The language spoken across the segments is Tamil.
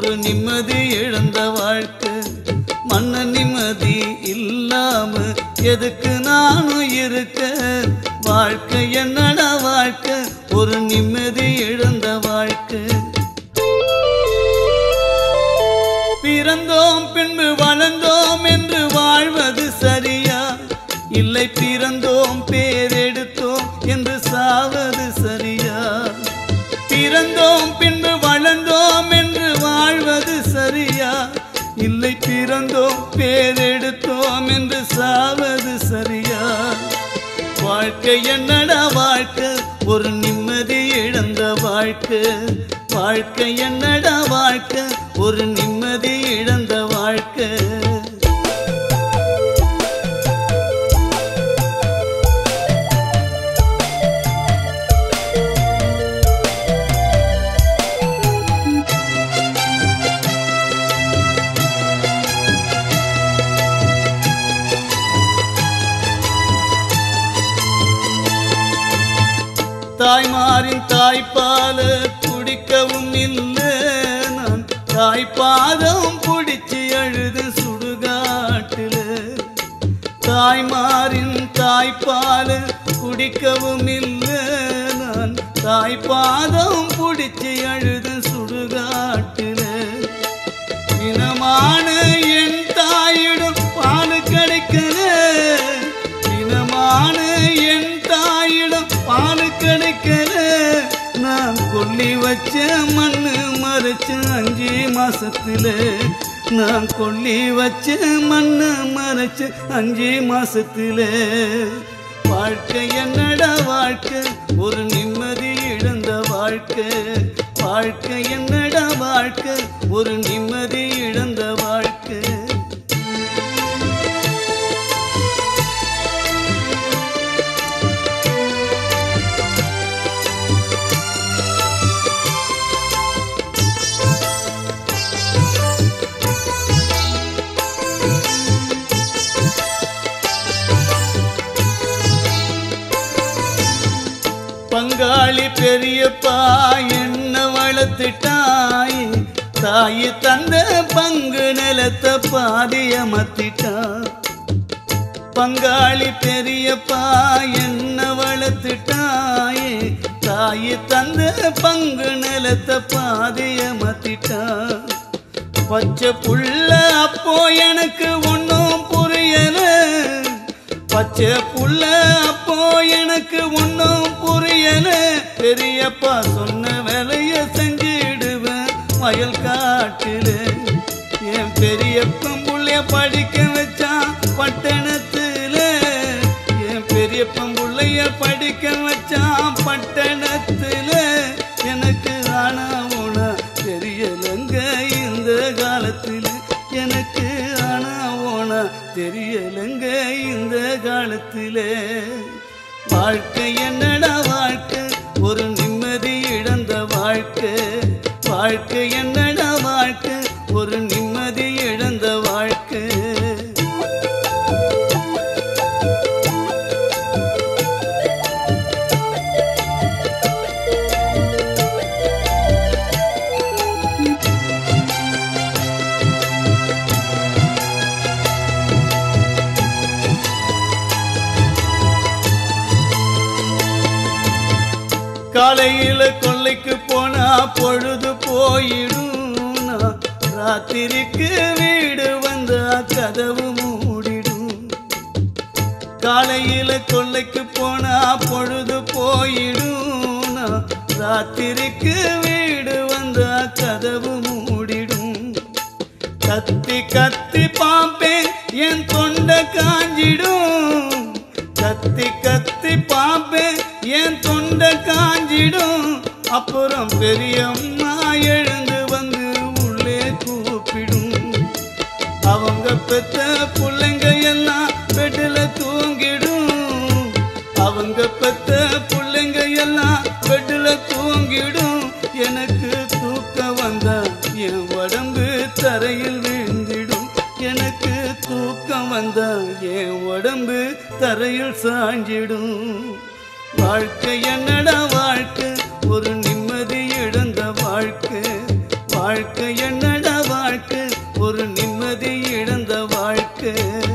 ஒரு நிம்மதி இழந்த வாழ்க்கை மன்ன நிம்மதி இல்லாம எதுக்கு நானும் இருக்க வாழ்க்கை என்னடா வாழ்க்கை ஒரு நிம்மதி இழந்த வாழ்க்கை பிறந்தோம் பின்பு வளர்ந்தோம் என்று வாழ்வது சரியா இல்லை பிறந்தோம் பேரெடுத்தோம் என்று சாவது சரியா பிறந்தோம் பின்பு வளர்ந்தோம் என்று வாழ்வது சரியா இல்லை பிறந்தோம் பேரெடுத்தோம் என்று சாவது சரியா வாழ்க்கை என்னடா வாழ்க்கை ஒரு நிம்மதி இழந்த வாழ்க்கை வாழ்க்கை என்னடா வாழ்க்கை ஒரு நிம்மதி இழந்த வாழ்க்கை தாய்மாரின் தாய்ப்பால குடிக்கவும் இல்லை நான் தாய்ப்பாதம் பிடிச்சி அழுது சுடுகாட்டுல தாய்மாரின் தாய்ப்பால குடிக்கவும் இல்லை நான் தாய்ப்பாதம் பிடிச்சி அழுது சுடுகாட்டுல இனமான என் தாயிடம் பால் கிடைக்கல இனமான என் தாயிடம் பால் கிடைக்கல நான் கொல்லி வச்ச மண்ணு மறைச்ச அஞ்சு மாசத்துல நான் கொல்லி வச்ச மண்ணு மறைச்ச அஞ்சு மாசத்துல வாழ்க்கை என்னடா வாழ்க்கை ஒரு நிம்மதி இழந்த வாழ்க்கை வாழ்க்கை என்னடா வாழ்க்கை ஒரு நிம்மதி இழந்த வாழ்க்கை பங்காளி பெரியப்பா என்ன வளர்த்துட்டாய் தாய் தந்த பங்கு நிலத்தை பாதியமத்திட்டா பங்காளி பெரியப்பா என்ன வளர்த்துட்டாயே தாய் தந்த பங்கு நிலத்தை பாதியமத்திட்டா பச்சை புள்ள அப்போ எனக்கு ஒன்றும் புரியல பச்சை புள்ள அப்போ எனக்கு ஒன்றும் புரியல பெரியப்பா சொன்ன வேலைய செஞ்சிடுவேன் வயல் காட்டில என் பெரியப்பன் புள்ளைய படிக்க வச்சான் பட்டணத்துல என் பெரியப்பன் புள்ளைய படிக்க வச்சான் பட்டணத்துல எனக்கு ஆனா உனா தெரியலங்க இந்த காலத்துல எனக்கு ஆனா ஓனா தெரியலங்க இந்த காலத்துல வாழ்க்கை என்னடா வாழ்க்கை ஒரு நிம்மதி இழந்த வாழ்க்கை வாழ்க்கை என்னடா வாழ்க்கை ஒரு நிம்மதி இழந்த வாழ்க்கை காலையில கொல்லைக்கு போனா பொழுது போயிடும் நான் ராத்திரிக்கு வீடு வந்தா கதவு மூடிடும் காலையில கொல்லைக்கு போனா பொழுது போயிடும் நான் ராத்திரிக்கு வீடு வந்தா கதவு மூடிடும் கத்தி கத்தி பாம்பேன் என் தொண்டை காஞ்சிடும் கத்தி கத்தி பாம்பேன் என் தொண்டை காஞ்சிடும் அப்புறம் பெரியம்மா எழுந்து வந்து உள்ளே கூப்பிடும் அவங்க பெத்த பிள்ளைங்க எல்லாம் பெட்டில் தூங்கிடும் அவங்க பெத்த பிள்ளைங்க எல்லாம் பெட்டில் தூங்கிடும் எனக்கு தூக்கம் வந்தா என் உடம்பு தரையில் விழுந்திடும் எனக்கு தூக்கம் வந்தா என் உடம்பு தரையில் சாஞ்சிடும் வாழ்க்கை என்னடா வாழ்க்கை ஒரு நிம்மதி இழந்த வாழ்க்கை வாழ்க்கை வாழ்க்கை என்னடா வாழ்க்கை ஒரு நிம்மதி இழந்த வாழ்க்கை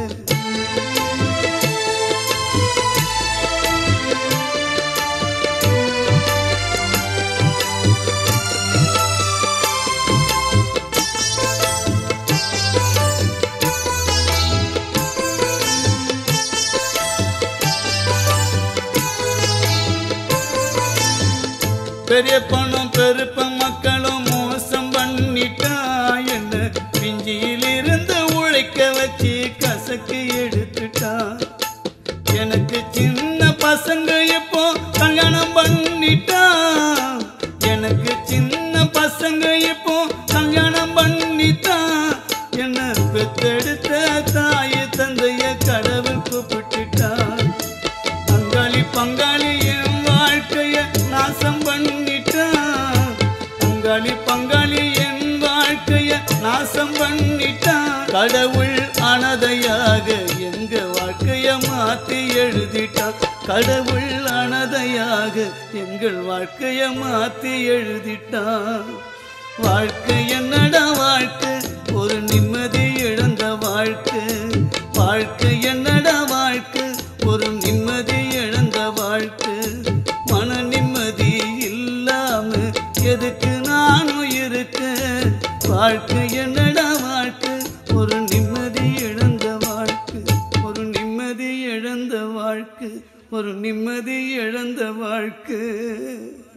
பெரிய பணம் பெருப்ப மக்களும் மோசம் பண்ணிட்டா என்ன பிஞ்சியில் இருந்து உழைக்க வச்சு கசக்கு எடுத்துட்டா எனக்கு சின்ன பசங்க இப்போ கல்யாணம் பண்ணிட்டா எனக்கு சின்ன பசங்க இப்போ கல்யாணம் பண்ணிட்டா என்ன பெத்தெடுத்த தாய் தந்தைய கடவுள் கூப்பிட்டுட்டான் பங்காளி பங்காளி என் வாழ்க்கைய நாசம் பண்ணிட்டான் பங்காளி பங்காளி என் வாழ்க்கைய நாசம் பண்ணிட்டான் கடவுள் அனதையாக எங்க வாழ்க்கைய மாத்தி எழுதிட்டான் கடவுள் அனதையாக எங்கள் வாழ்க்கைய மாத்தி எழுதிட்டான் வாழ்க்கை என்னடா வாழ்க்கை ஒரு நிம்மதி இழந்த வாழ்க்கை வாழ்க்கை என்னடா வாழ்க்கை ஒரு நிம்மதி இழந்த வாழ்க்கை மன நிம்மதி இல்லாம எதுக்கு நானும் இருக்க வாழ்க்கை என்னடா வாழ்க்கை ஒரு நிம்மதி இழந்த வாழ்க்கை ஒரு நிம்மதி இழந்த வாழ்க்கை ஒரு நிம்மதி இழந்த வாழ்க்கை